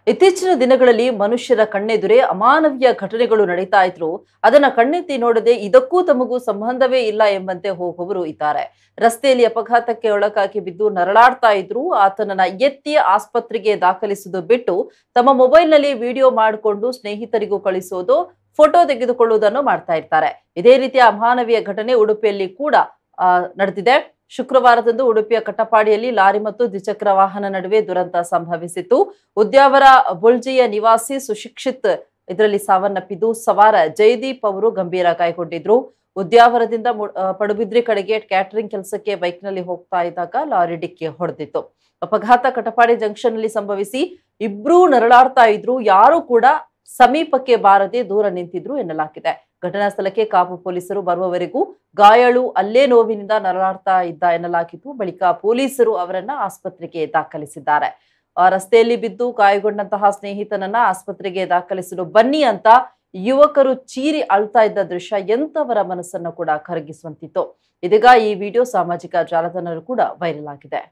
ಇತ್ತೀಚಿನ ದಿನಗಳಲ್ಲಿ ಮನುಷ್ಯರ ಕಣ್ಣೆದುರೇ ಅಮಾನವೀಯ ಘಟನೆಗಳು ನಡೀತಾ ಇದ್ರು ಅದನ್ನ ಕಣ್ಣೆತ್ತಿ ನೋಡದೆ ಇದಕ್ಕೂ ತಮಗೂ ಸಂಬಂಧವೇ ಇಲ್ಲ ಎಂಬಂತೆ ಹೋಗುವವರು ಇದ್ದಾರೆ ರಸ್ತೆಯಲ್ಲಿ ಅಪಘಾತಕ್ಕೆ ಒಳಗಾಗಿ ಬಿದ್ದು ನರಳಾಡ್ತಾ ಇದ್ರು ಆತನನ್ನ ಎತ್ತಿ ಆಸ್ಪತ್ರೆಗೆ ದಾಖಲಿಸುವುದು ಬಿಟ್ಟು ತಮ್ಮ ಮೊಬೈಲ್ನಲ್ಲಿ ವಿಡಿಯೋ ಮಾಡಿಕೊಂಡು ಸ್ನೇಹಿತರಿಗೂ ಕಳಿಸೋದು ಫೋಟೋ ತೆಗೆದುಕೊಳ್ಳುವುದನ್ನು ಮಾಡ್ತಾ ಇರ್ತಾರೆ ಇದೇ ರೀತಿಯ ಅಮಾನವೀಯ ಘಟನೆ ಉಡುಪಿಯಲ್ಲಿ ಕೂಡ ಆ, ನಡೆದಿದೆ ಶುಕ್ರವಾರದಂದು ಉಡುಪಿಯ ಕಟ್ಟಪಾಡಿಯಲ್ಲಿ ಲಾರಿ ಮತ್ತು ದ್ವಿಚಕ್ರ ವಾಹನ ನಡುವೆ ದುರಂತ ಸಂಭವಿಸಿತ್ತು ಉದ್ಯಾವರ ಬುಲ್ಜಿಯ ನಿವಾಸಿ ಸುಶಿಕ್ಷಿತ್ ಇದರಲ್ಲಿ ಸಾವನ್ನಪ್ಪಿದ್ದು ಸವಾರ ಜಯದೀಪ್ ಅವರು ಗಂಭೀರ ಗಾಯಗೊಂಡಿದ್ರು ಉದ್ಯಾವರದಿಂದ ಮು- ಆ, ಪಡುಬಿದ್ರಿ ಕಡೆಗೆ ಕ್ಯಾಟರಿಂಗ್ ಕೆಲಸಕ್ಕೆ ಬೈಕ್ನಲ್ಲಿ ಹೋಗ್ತಾ ಇದ್ದಾಗ ಲಾರಿ ಡಿಕ್ಕಿ ಹೊಡೆದಿತ್ತು ಅಪಘಾತ ಕಟಪಾಡಿ ಜಂಕ್ಷನ್ ನಲ್ಲಿ ಸಂಭವಿಸಿ ಇಬ್ರೂ ನರಳಾಡ್ತಾ ಇದ್ರು ಯಾರು ಕೂಡ ಸಮೀಪಕ್ಕೆ ಬಾರದೆ ದೂರ ನಿಂತಿದ್ರು ಎನ್ನಲಾಗಿದೆ ಘಟನಾ ಸ್ಥಳಕ್ಕೆ ಕಾಪು ಪೊಲೀಸರು ಬರುವವರೆಗೂ ಗಾಯಾಳು ಅಲ್ಲೇ ನೋವಿನಿಂದ ನರಳಾಡ್ತಾ ಇದ್ದ ಎನ್ನಲಾಗಿತ್ತು ಬಳಿಕ ಪೊಲೀಸರು ಅವರನ್ನ ಆಸ್ಪತ್ರೆಗೆ ದಾಖಲಿಸಿದ್ದಾರೆ ಆ ರಸ್ತೆಯಲ್ಲಿ ಬಿದ್ದು ಗಾಯಗೊಂಡಂತಹ ಸ್ನೇಹಿತನನ್ನ ಆಸ್ಪತ್ರೆಗೆ ದಾಖಲಿಸಲು ಬನ್ನಿ ಅಂತ ಯುವಕರು ಚೀರಿ ಅಳ್ತಾ ಇದ್ದ ದೃಶ್ಯ ಎಂತವರ ಮನಸ್ಸನ್ನು ಕೂಡ ಕರಗಿಸುವಂತಿತ್ತು ಇದೀಗ ಈ ವಿಡಿಯೋ ಸಾಮಾಜಿಕ ಜಾಲತಾಣದಲ್ಲೂ ಕೂಡ ವೈರಲ್ ಆಗಿದೆ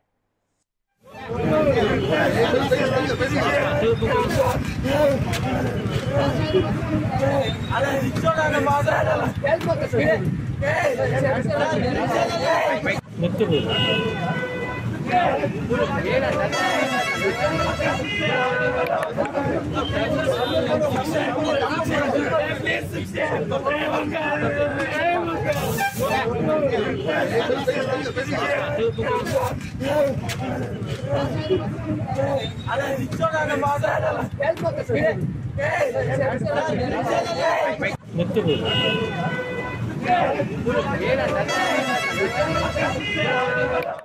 ಮತ್ತೆ